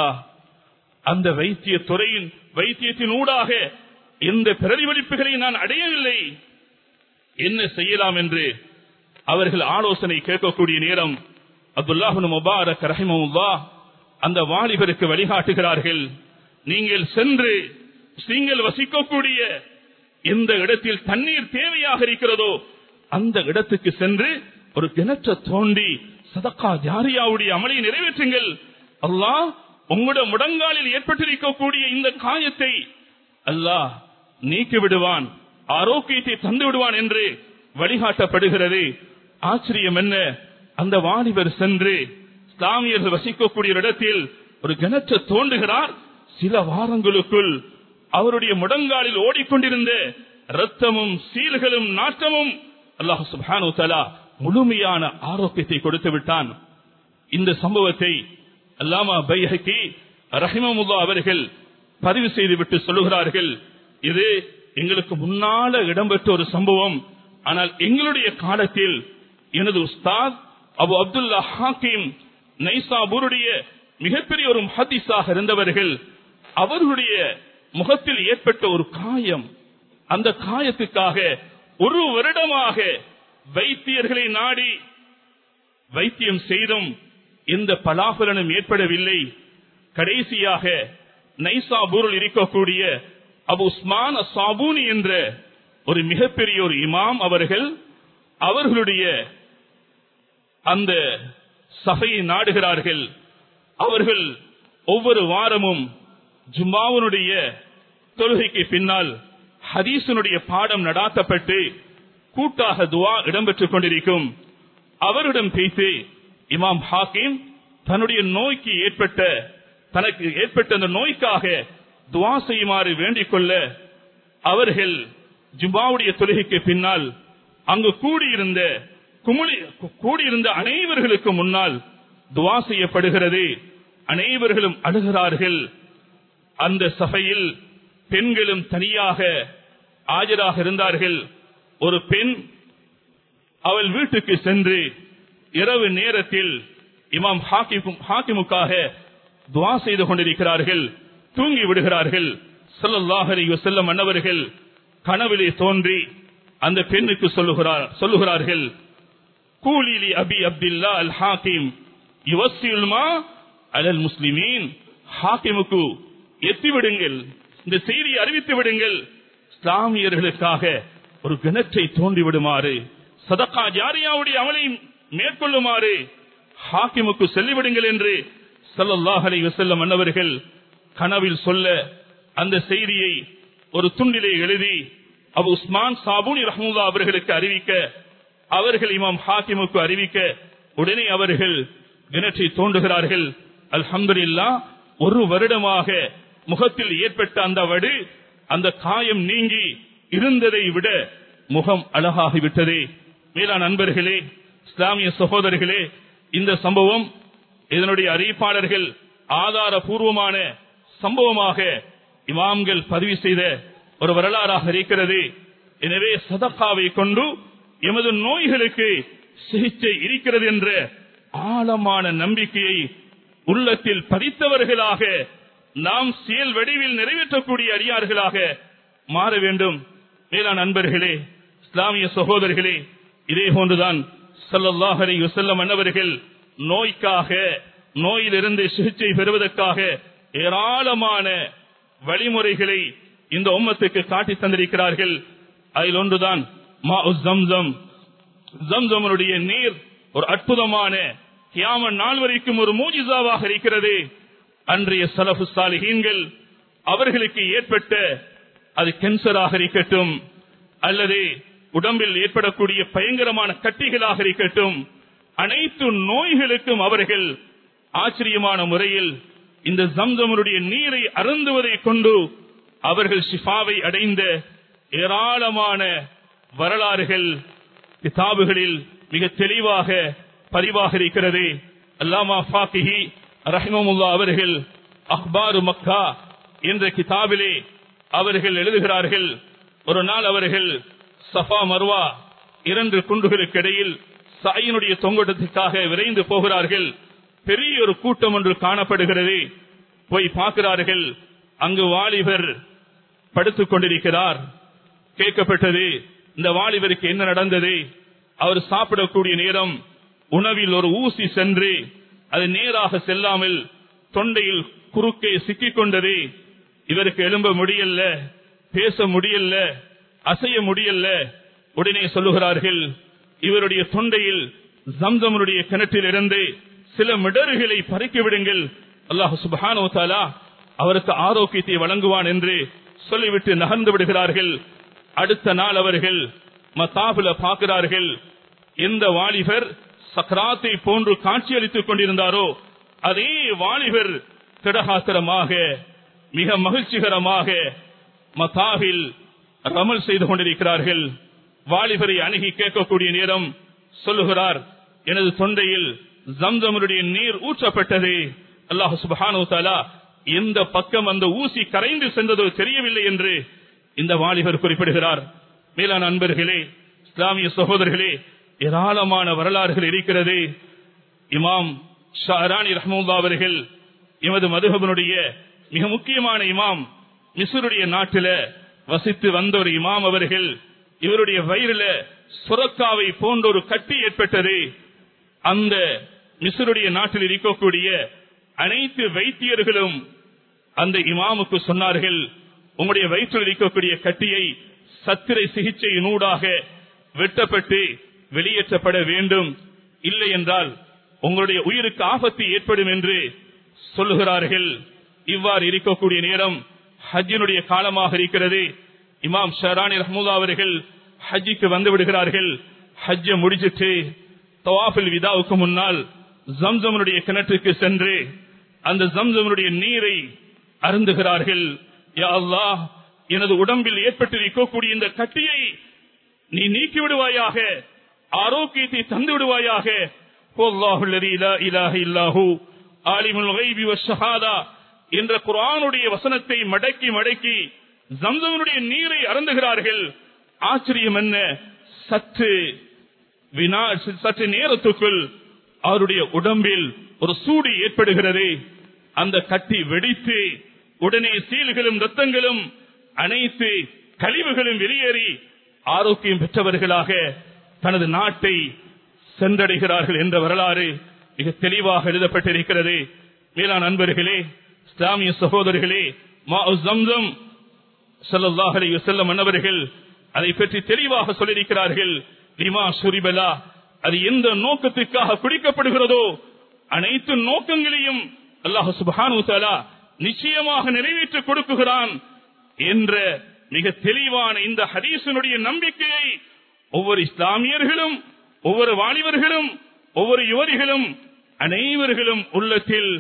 அந்த வைத்திய துறையின் வைத்தியத்தின் ஊடாக எந்த பிரதிபலிப்புகளை நான் அடையவில்லை என்ன செய்யலாம் என்று அவர்கள் ஆலோசனை கேட்கக்கூடிய நேரம் அப்துல்லாஹின் முபாரக் ரஹிமுல்லா அந்த வாலிபருக்கு வழிகாட்டுகிறார்கள் நீங்கள் சென்று நீங்கள் வசிக்கக்கூடிய எந்த இடத்தில் தண்ணீர் தேவையாக இருக்கிறதோ அந்த இடத்துக்கு சென்று ஒரு கிணற்ற தோண்டி சதக்கா ஜாரியாவுடைய அமலை நிறைவேற்றுங்கள் அல்லாஹ் உங்களோட முடங்காலில் ஏற்பட்டிருக்கக்கூடிய இந்த காயத்தை அல்லாஹ் நீக்கி விடுவான் ஆரோக்கியத்தை தந்து விடுவான் என்று வழிகாட்டப்படுகிறது ஆச்சரியம் என்ன அந்த வாலிபர் சென்று இஸ்லாமியர்கள் வசிக்கக்கூடிய இடத்தில் ஒரு கிணற்ற தோண்டுகிறார் சில வாரங்களுக்குள் அவருடைய முடங்காலில் ஓடிக்கொண்டிருந்த ரத்தமும் சீல்களும் நாட்டமும் அல்லாஹு சுபானு தலா முழுமையான ஆரோக்கியத்தை கொடுத்து விட்டான் இந்த சம்பவத்தை அல்லாமா பைஹக்கி ரஹிமமுல்லா அவர்கள் பதிவு செய்துவிட்டு சொல்லுகிறார்கள் இது எங்களுக்கு முன்னால இடம்பெற்ற ஒரு சம்பவம் ஆனால் எங்களுடைய காலத்தில் எனது உஸ்தாத் அபு அப்துல்லா ஹாக்கிம் நைசாபூருடைய மிகப்பெரிய ஒரு முஹத்திஸாக இருந்தவர்கள் அவர்களுடைய முகத்தில் ஏற்பட்ட ஒரு காயம் அந்த காயத்துக்காக ஒரு வருடமாக வைத்தியர்களை நாடி வைத்தியம் செய்தும் எந்த பலாபலனும் ஏற்படவில்லை கடைசியாக நைசாபூரில் இருக்கக்கூடிய அபு உஸ்மான் சாபூனி என்ற ஒரு மிகப்பெரிய ஒரு இமாம் அவர்கள் அவர்களுடைய அந்த சபையை நாடுகிறார்கள் அவர்கள் ஒவ்வொரு வாரமும் ஜும்மாவனுடைய தொழுகைக்கு பின்னால் ஹதீசனுடைய பாடம் நடாத்தப்பட்டு கூட்டாக துவா இடம்பெற்றுக் கொண்டிருக்கும் அவரிடம் பேசி இமாம் ஹாக்கிம் தன்னுடைய நோய்க்கு ஏற்பட்ட தனக்கு ஏற்பட்ட அந்த நோய்க்காக துவா செய்யுமாறு வேண்டிக் கொள்ள அவர்கள் ஜும்மாவுடைய தொழுகைக்கு பின்னால் அங்கு கூடியிருந்த குமுளி கூடியிருந்த அனைவர்களுக்கு முன்னால் துவா செய்யப்படுகிறது அனைவர்களும் அழுகிறார்கள் அந்த சபையில் பெண்களும் தனியாக ஆஜராக இருந்தார்கள் ஒரு பெண் அவள் வீட்டுக்கு சென்று இரவு நேரத்தில் இமாம் ஹாக்கிமுக்காக துவா செய்து கொண்டிருக்கிறார்கள் தூங்கி விடுகிறார்கள் சொல்லல்லாஹரி செல்லம் மன்னவர்கள் கனவிலே தோன்றி அந்த பெண்ணுக்கு சொல்லுகிறார் சொல்லுகிறார்கள் கூலிலி அபி அப்துல்லா அல் ஹாக்கிம் யுவசியுல்மா அலல் முஸ்லிமீன் ஹாக்கிமுக்கு எத்தி விடுங்கள் இந்த செய்தியை அறிவித்து விடுங்கள் இஸ்லாமியர்களுக்காக ஒரு கிணற்றை தோண்டி விடுமாறு சதக்கா ஜாரியாவுடைய அமலை மேற்கொள்ளுமாறு ஹாக்கிமுக்கு செல்லிவிடுங்கள் என்று சல்லாஹ் அலி வசல்லம் அன்னவர்கள் கனவில் சொல்ல அந்த செய்தியை ஒரு துண்டிலே எழுதி அபு உஸ்மான் சாபூனி ரஹமுல்லா அவர்களுக்கு அறிவிக்க அவர்கள் இமாம் ஹாக்கிமுக்கு அறிவிக்க உடனே அவர்கள் கிணற்றை தோண்டுகிறார்கள் அல்ஹம்துலில்லா ஒரு வருடமாக முகத்தில் ஏற்பட்ட அந்த வடு அந்த காயம் நீங்கி இருந்ததை விட முகம் அழகாகிவிட்டது மேலான நண்பர்களே இஸ்லாமிய சகோதரர்களே இந்த சம்பவம் இதனுடைய அறிவிப்பாளர்கள் ஆதாரபூர்வமான சம்பவமாக இமாம்கள் பதிவு செய்த ஒரு வரலாறாக இருக்கிறது எனவே சதக்காவை கொண்டு எமது நோய்களுக்கு சிகிச்சை இருக்கிறது என்ற ஆழமான நம்பிக்கையை உள்ளத்தில் பதித்தவர்களாக நாம் செயல் வடிவில் நிறைவேற்றக்கூடிய அடியார்களாக மாற வேண்டும் மேலான நண்பர்களே இஸ்லாமிய சகோதரர்களே இதே போன்றுதான் சல்லல்லாஹ் அலைஹி வஸல்லம் அன்னவர்கள் நோய்க்காக நோயிலிருந்து சிகிச்சை பெறுவதற்காக ஏராளமான வழிமுறைகளை இந்த உம்மத்துக்கு காட்டி தந்திருக்கிறார்கள் அதில் ஒன்றுதான் மா ஜம்சம் ஜம்சமனுடைய நீர் ஒரு அற்புதமான கியாம நாள் வரைக்கும் ஒரு மூஜிசாவாக இருக்கிறது அன்றைய சலஃபு சாலிஹீன்கள் அவர்களுக்கு ஏற்பட்ட அது கேன்சராக இருக்கட்டும் அல்லது உடம்பில் ஏற்படக்கூடிய பயங்கரமான கட்டிகளாக இருக்கட்டும் அனைத்து நோய்களுக்கும் அவர்கள் ஆச்சரியமான முறையில் இந்த ஜம்சமனுடைய நீரை அருந்துவதை கொண்டு அவர்கள் ஷிஃபாவை அடைந்த ஏராளமான வரலாறுகள் கிதாபுகளில் மிக தெளிவாக பதிவாக இருக்கிறது அல்லாமா ஃபாக்கிஹி ரஹிமமுல்லா அவர்கள் அக்பாரு மக்கா என்ற கிதாபிலே அவர்கள் எழுதுகிறார்கள் ஒரு நாள் அவர்கள் சஃபா மர்வா இரண்டு குண்டுகளுக்கு இடையில் சாயினுடைய தொங்கோட்டத்திற்காக விரைந்து போகிறார்கள் பெரிய ஒரு கூட்டம் ஒன்று காணப்படுகிறது போய் பார்க்கிறார்கள் அங்கு வாலிபர் படுத்துக் கொண்டிருக்கிறார் கேட்கப்பட்டது இந்த வாலிபருக்கு என்ன நடந்தது அவர் சாப்பிடக்கூடிய நேரம் உணவில் ஒரு ஊசி சென்று அது நேராக செல்லாமல் தொண்டையில் குறுக்கே சிக்கிக் கொண்டது இவருக்கு எழும்ப முடியல பேச முடியல அசைய முடியல உடனே சொல்லுகிறார்கள் இவருடைய தொண்டையில் ஜம்சமனுடைய கிணற்றில் இருந்து சில மிடறுகளை பறிக்க விடுங்கள் அல்லாஹு சுபானோ தாலா அவருக்கு ஆரோக்கியத்தை வழங்குவான் என்று சொல்லிவிட்டு நகர்ந்து விடுகிறார்கள் அடுத்த நாள் அவர்கள் மத்தாபுல பார்க்கிறார்கள் எந்த வாலிபர் சக்ராத்தை போன்று காட்சியளித்துக் கொண்டிருந்தாரோ அதே வாலிபர் திடகாத்திரமாக மிக மகிழ்ச்சிகரமாக மத்தாவில் ரமல் செய்து கொண்டிருக்கிறார்கள் வாலிபரை அணுகி கேட்கக்கூடிய நேரம் சொல்லுகிறார் எனது தொண்டையில் ஜம்சமருடைய நீர் ஊற்றப்பட்டது அல்லாஹு சுபஹானு தாலா எந்த பக்கம் அந்த ஊசி கரைந்து சென்றதோ தெரியவில்லை என்று இந்த வாலிபர் குறிப்பிடுகிறார் மேலான அன்பர்களே இஸ்லாமிய சகோதரர்களே ஏராளமான வரலாறுகள் இருக்கிறது இமாம் ஷாரானி ரஹமுல்லா அவர்கள் எமது மதுகபனுடைய மிக முக்கியமான இமாம் மிசுருடைய நாட்டில வசித்து வந்த ஒரு இமாம் அவர்கள் இவருடைய வயிறுல சுரக்காவை போன்ற ஒரு கட்டி ஏற்பட்டது அந்த மிசுருடைய நாட்டில் இருக்கக்கூடிய அனைத்து வைத்தியர்களும் அந்த இமாமுக்கு சொன்னார்கள் உங்களுடைய வயிற்றில் இருக்கக்கூடிய கட்டியை சத்திரை சிகிச்சையினூடாக வெட்டப்பட்டு வெளியேற்றப்பட வேண்டும் இல்லை என்றால் உங்களுடைய உயிருக்கு ஆபத்து ஏற்படும் என்று சொல்லுகிறார்கள் இவ்வாறு இருக்கக்கூடிய நேரம் ஹஜ்ஜினுடைய காலமாக இருக்கிறது இமாம் ஷரானி ரஹமுல்லா அவர்கள் ஹஜ்ஜிக்கு வந்து விடுகிறார்கள் ஹஜ்ஜ முடிச்சிட்டு தவாஃபில் விதாவுக்கு முன்னால் ஜம்சமனுடைய கிணற்றுக்கு சென்று அந்த ஜம்சமனுடைய நீரை அருந்துகிறார்கள் யா அல்லாஹ் எனது உடம்பில் ஏற்பட்டிருக்கக்கூடிய இந்த கட்டியை நீ நீக்கி விடுவாயாக ஆரோக்கியத்தை தந்து விடுவாயாக என்ற குரானுடைய வசனத்தை மடக்கி மடக்கி ஜம்சமனுடைய நீரை அருந்துகிறார்கள் ஆச்சரியம் என்ன சற்று வினா சற்று நேரத்துக்குள் அவருடைய உடம்பில் ஒரு சூடு ஏற்படுகிறது அந்த கட்டி வெடித்து உடனே சீல்களும் ரத்தங்களும் அனைத்து கழிவுகளும் வெளியேறி ஆரோக்கியம் பெற்றவர்களாக தனது நாட்டை சென்றடைகிறார்கள் என்ற வரலாறு மிக தெளிவாக எழுதப்பட்டிருக்கிறது மேலான நண்பர்களே இஸ்லாமிய சகோதரர்களே மா ஜம்சம் ஸல்லல்லாஹு அலைஹி வஸல்லம் அன்னவர்கள் அதை பற்றி தெளிவாக சொல்லியிருக்கிறார்கள் லிமா சுரிபலா அது எந்த நோக்கத்துக்காக குடிக்கப்படுகிறதோ அனைத்து நோக்கங்களையும் அல்லாஹ் சுப்ஹானஹு தஆலா நிச்சயமாக நிறைவேற்றி கொடுக்குகிறான் என்ற மிக தெளிவான இந்த ஹதீஸினுடைய நம்பிக்கையை ஒவ்வொரு இஸ்லாமியர்களும் ஒவ்வொரு வாலிபர்களும் ஒவ்வொரு யுவதிகளும் அனைவர்களும் உள்ளத்தில்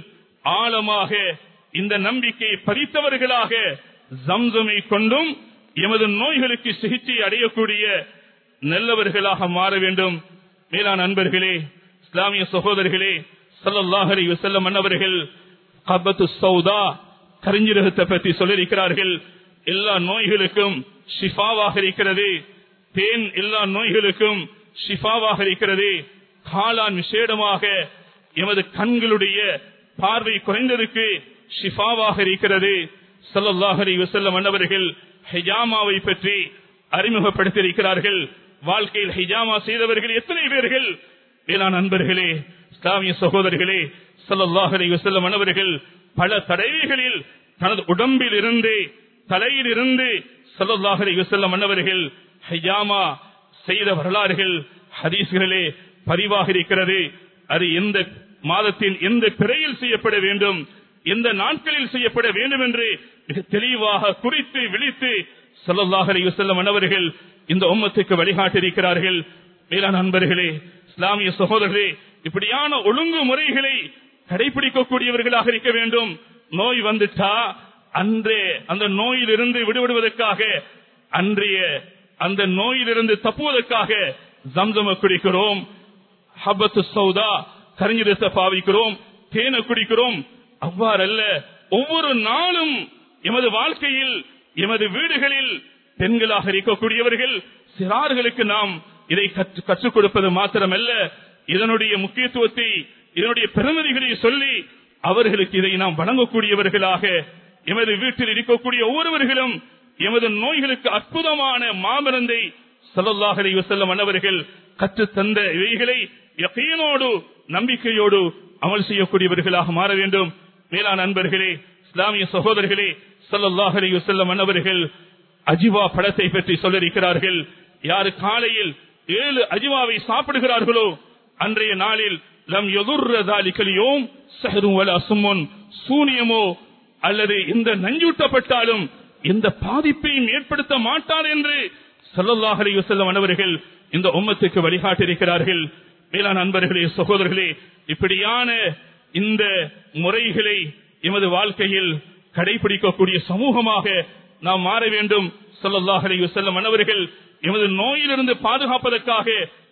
ஆழமாக இந்த நம்பிக்கை பதித்தவர்களாக ஜம்சமை கொண்டும் எமது நோய்களுக்கு சிகிச்சை அடையக்கூடிய நல்லவர்களாக மாற வேண்டும் மேலான அன்பர்களே இஸ்லாமிய சகோதரர்களே சல்லல்லாஹு அலைஹி வஸல்லம் அன்னவர்கள் கபத்து சௌதா கரிஞ்சிரகத்தை பற்றி சொல்லியிருக்கிறார்கள் எல்லா நோய்களுக்கும் ஷிஃபாவாக இருக்கிறது தேன் எல்லா நோய்களுக்கும் ஷிஃபாவாக இருக்கிறது காளான் விசேடமாக எமது கண்களுடைய பார்வை குறைந்ததுக்கு ஷிஃபாவாக இருக்கிறது சல்லல்லாஹு அலைஹி வஸல்லம் அன்னவர்கள் ஹிஜாமாவை பற்றி அறிமுகப்படுத்தியிருக்கிறார்கள் வாழ்க்கையில் ஹிஜாமா செய்தவர்கள் எத்தனை பேர்கள் வேளாண் நண்பர்களே இஸ்லாமிய சகோதரர்களே சல்லல்லாஹு அலைஹி வஸல்லம் அன்னவர்கள் பல தடவைகளில் தனது உடம்பில் இருந்து தலையில் இருந்து சல்லல்லாஹு அலைஹி வஸல்லம் அன்னவர்கள் ஹிஜாமா செய்த வரலாறுகள் ஹதீஸ்களிலே பதிவாக இருக்கிறது அது எந்த மாதத்தின் எந்த பிறையில் செய்யப்பட வேண்டும் எந்த நாட்களில் செய்யப்பட வேண்டும் என்று மிக தெளிவாக குறித்து விழித்து சல்லல்லாஹு அலைஹி வஸல்லம் அன்னவர்கள் இந்த உம்மத்துக்கு வழிகாட்டியிருக்கிறார்கள் மேலான நண்பர்களே இஸ்லாமிய சகோதரர்களே இப்படியான ஒழுங்குமுறைகளை கடைபிடிக்கக்கூடியவர்களாக இருக்க வேண்டும் நோய் வந்துட்டா அன்றே அந்த நோயிலிருந்து விடுபடுவதற்காக அன்றைய அந்த நோயிலிருந்து தப்புவதற்காக ஜம்சம குடிக்கிறோம் ஹபத்து சௌதா கரிஞ்சிரத்தை பாவிக்கிறோம் தேனை குடிக்கிறோம் அவ்வாறல்ல ஒவ்வொரு நாளும் எமது வாழ்க்கையில் எமது வீடுகளில் பெண்களாக இருக்கக்கூடியவர்கள் சிறார்களுக்கு நாம் இதை கற்று- கற்றுக் கொடுப்பது மாத்திரமல்ல இதனுடைய முக்கியத்துவத்தை இதனுடைய பெருமதிகளை சொல்லி அவர்களுக்கு இதை நாம் வழங்கக்கூடியவர்களாக எமது வீட்டில் இருக்கக்கூடிய ஒவ்வொருவர்களும் எமது நோய்களுக்கு அற்புதமான மாமருந்தை சல்லல்லாஹு அலைஹி வஸல்லம் அன்னவர்கள் கற்றுத் தந்த இவைகளை யகீனோடு நம்பிக்கையோடு அமல் செய்யக்கூடியவர்களாக மாற வேண்டும் மேலான நண்பர்களே இஸ்லாமிய சகோதரர்களே சல்லல்லாஹு அலைஹி வஸல்லம் அன்னவர்கள் அஜிவா படத்தை பற்றி சொல்லியிருக்கிறார்கள் யாரு காலையில் ஏழு அஜிவாவை சாப்பிடுகிறார்களோ அன்றைய நாளில் லம் எதுர்றதாலிக்கலியோம் சஹரும் வல அசுமுன் சூனியமோ அல்லது இந்த நஞ்சூட்டப்பட்டாலும் எந்த பாதிப்பையும் ஏற்படுத்த மாட்டார் என்று ஸல்லல்லாஹு அலைஹி வஸல்லம் அன்னவர்கள் இந்த உம்மத்துக்கு வழிகாட்டியிருக்கிறார்கள் மேலான நண்பர்களே சகோதரர்களே இப்படியான இந்த முறைகளை எமது வாழ்க்கையில் கடைபிடிக்கக்கூடிய சமூகமாக நாம் மாற வேண்டும் ஸல்லல்லாஹு அலைஹி வஸல்லம் அன்னவர்கள் எமது நோயிலிருந்து பாதுகாப்பதற்காக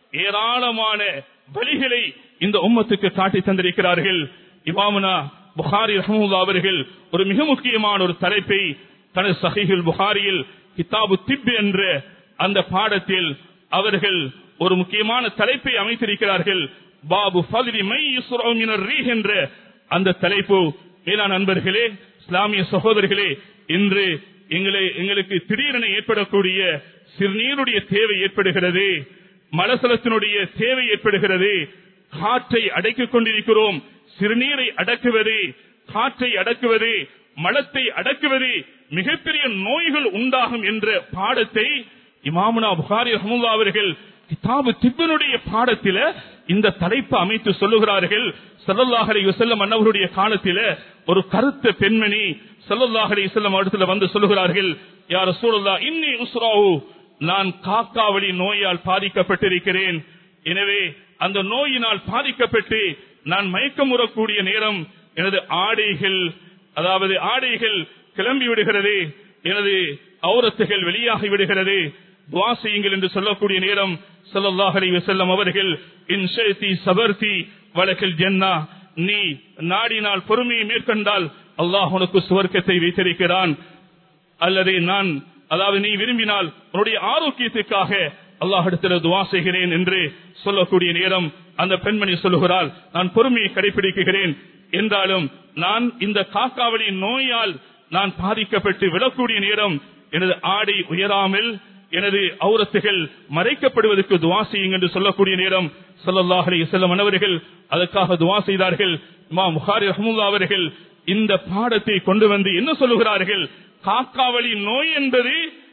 ஏராளமான வழிகளை இந்த உம்மத்துக்கு காட்டி தந்திருக்கிறார்கள் இமாமுனா புகாரி ரஹமுல்லா அவர்கள் ஒரு மிக முக்கியமான ஒரு தலைப்பை தனது சஹீஹுல் புகாரியில் கிதாபு திப் என்ற அந்த பாடத்தில் அவர்கள் ஒரு முக்கியமான தலைப்பை அமைத்திருக்கிறார்கள் பாபு ஃபதிலி மை யுஸ்ரவு மினர் ரீஹ் என்ற அந்த தலைப்பு மேலான நண்பர்களே இஸ்லாமிய சகோதரர்களே இன்று எங்களை எங்களுக்கு திடீரென ஏற்படக்கூடிய சிறுநீருடைய தேவை ஏற்படுகிறது மலசலத்தினுடைய தேவை ஏற்படுகிறது காற்றை அடைக்கிக் கொண்டிருக்கிறோம் சிறுநீரை அடக்குவது காற்றை அடக்குவது மலத்தை அடக்குவது மிகப்பெரிய நோய்கள் உண்டாகும் என்ற பாடத்தை இமாமுனா புகாரி ரஹமுல்லா அவர்கள் கிதாபு திப்பனுடைய பாடத்தில இந்த தலைப்பு அமைத்து சொல்லுகிறார்கள் ஸல்லல்லாஹு அலைஹி வஸல்லம் அன்னவருடைய காலத்தில ஒரு கருத்த பெண்மணி ஸல்லல்லாஹு அலைஹி வஸல்லம் இடத்துல வந்து சொல்லுகிறார்கள் யா ரசூலுல்லாஹ் இன்னி உஸ்ராவு நான் காக்காவளி நோயால் பாதிக்கப்பட்டிருக்கிறேன் எனவே அந்த நோயினால் பாதிக்கப்பட்டு நான் மயக்கமுறக்கூடிய நேரம் எனது ஆடைகள் அதாவது ஆடைகள் கிளம்பி விடுகிறது எனது ஔரத்துகள் வெளியாகி விடுகிறது துவா செய்யுங்கள் என்று சொல்லக்கூடிய நேரம் ஸல்லல்லாஹு அலைஹி வஸல்லம் அவர்கள் இன் ஷைத்தி சபர்த்தி வலக்கில் ஜன்னா நீ நாடினால் பொறுமையை மேற்கொண்டால் அல்லாஹ் உனக்கு சுவர்க்கத்தை வைத்திருக்கிறான் அல்லது நான் அதாவது நீ விரும்பினால் உன்னுடைய ஆரோக்கியத்துக்காக அல்லாஹிடத்தில் துவா செய்கிறேன் என்று சொல்லக்கூடிய நேரம் அந்த பெண்மணி சொல்லுகிறாள் நான் பொறுமையை கடைபிடிக்கிறேன் என்றாலும் நான் இந்த காக்காவளி நோயால் நான் பாதிக்கப்பட்டு விடக்கூடிய நேரம் எனது ஆடை உயராமல் எனது ஔரத்துகள் மறைக்கப்படுவதற்கு துவா செய்யுங்க என்று சொல்லக்கூடிய நேரம் ஸல்லல்லாஹு அலைஹி வஸல்லம் அன்னவர்கள் அதற்காக துவா செய்தார்கள் இமா முஹாரி ரஹ்முல்லா அவர்கள் இந்த பாடத்தை கொண்டு வந்து என்ன சொல்லுகிறார்கள் காக்காவளி நோய் என்பது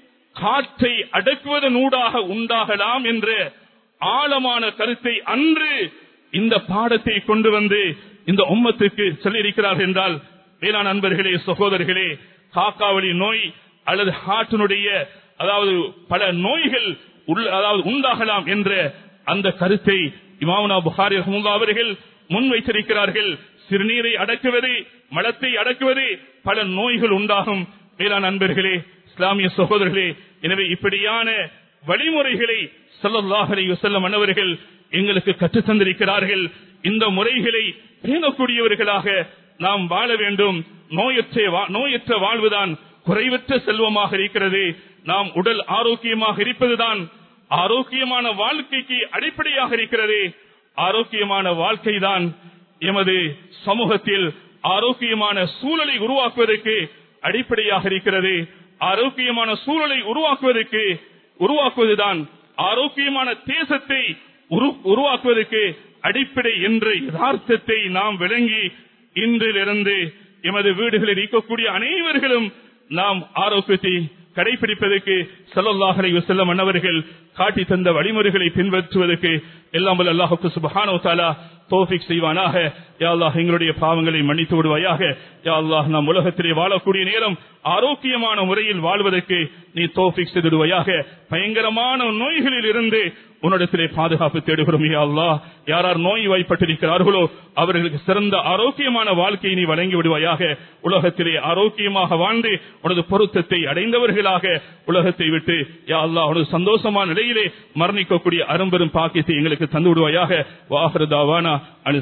காற்றை அடக்குவதனூடாக உண்டாகலாம் என்ற ஆழமான கருத்தை அன்று இந்த பாடத்தை கொண்டு வந்து இந்த உம்மத்துக்கு சொல்லியிருக்கிறார்கள் என்றால் வேளாண் அன்பர்களே சகோதரர்களே காக்காவளி நோய் அல்லது ஹார்ட்டினுடைய அதாவது பல நோய்கள் உள்ள- அதாவது உண்டாகலாம் என்ற அந்த கருத்தை இமாமுனா புகாரி ரஹமுல்லா அவர்கள் முன்வைத்திருக்கிறார்கள் சிறுநீரை அடக்குவது மலத்தை அடக்குவது பல நோய்கள் உண்டாகும் மேலான நண்பர்களே இஸ்லாமிய சகோதரர்களே எனவே இப்படியான வழிமுறைகளை ஸல்லல்லாஹு அலைஹி வஸல்லம் அன்னவர்கள் எங்களுக்கு கற்றுத் தந்திருக்கிறார்கள் இந்த முறைகளை பேணக்கூடியவர்களாக நாம் வாழ வேண்டும் நோயற்ற வா- நோயற்ற வாழ்வுதான் குறைவற்ற செல்வமாக இருக்கிறது நாம் உடல் ஆரோக்கியமாக இருப்பதுதான் ஆரோக்கியமான வாழ்க்கைக்கு அடிப்படையாக இருக்கிறது ஆரோக்கியமான வாழ்க்கைதான் எமது சமூகத்தில் ஆரோக்கியமான சூழலை உருவாக்குவதற்கு அடிப்படையாக இருக்கிறது ஆரோக்கியமான சூழலை உருவாக்குவதற்கு உருவாக்குவதுதான் ஆரோக்கியமான தேசத்தை உரு- உருவாக்குவதற்கு அடிப்படை என்ற யதார்த்தத்தை நாம் விளங்கி இன்றிலிருந்து எமது வீடுகளில் இருக்கக்கூடிய அனைவர்களும் நாம் ஆரோக்கியத்தை கடைபிடிப்பதற்கு ஸல்லல்லாஹு அலைஹி வஸல்லம் அன்னவர்கள் காட்டி தந்த வழிமுறைகளை பின்பற்றுவதற்கு எல்லாம் வல்ல அல்லாஹுக்கு சுப்ஹானஹு வ தஆலா தௌஃபீக் செய்வானாக யா அல்லாஹ் எங்களுடைய பாவங்களை மன்னித்து விடுவாயாக யா அல்லாஹ் நாம் உலகத்திலே வாழக்கூடிய நேரம் ஆரோக்கியமான முறையில் வாழ்வதற்கு நீ தௌஃபீக் செய்திடுவாயாக பயங்கரமான நோய்களில் இருந்து உன்னிடத்திலே பாதுகாப்பு தேடுகிறோம் யா அல்லாஹ் யார் யார் நோய் வாய்ப்பட்டிருக்கிறார்களோ அவர்களுக்கு சிறந்த ஆரோக்கியமான வாழ்க்கையை நீ வழங்கி விடுவாயாக உலகத்திலே ஆரோக்கியமாக வாழ்ந்து உனது பொருத்தத்தை அடைந்தவர்களாக உலகத்தை விட்டு யா அல்லாஹ் உனது சந்தோஷமான நிலையிலே மரணிக்கக்கூடிய அரும்பெரும் பாக்கியத்தை எங்களுக்கு தந்து விடுவாயாக வாஹரதாவானா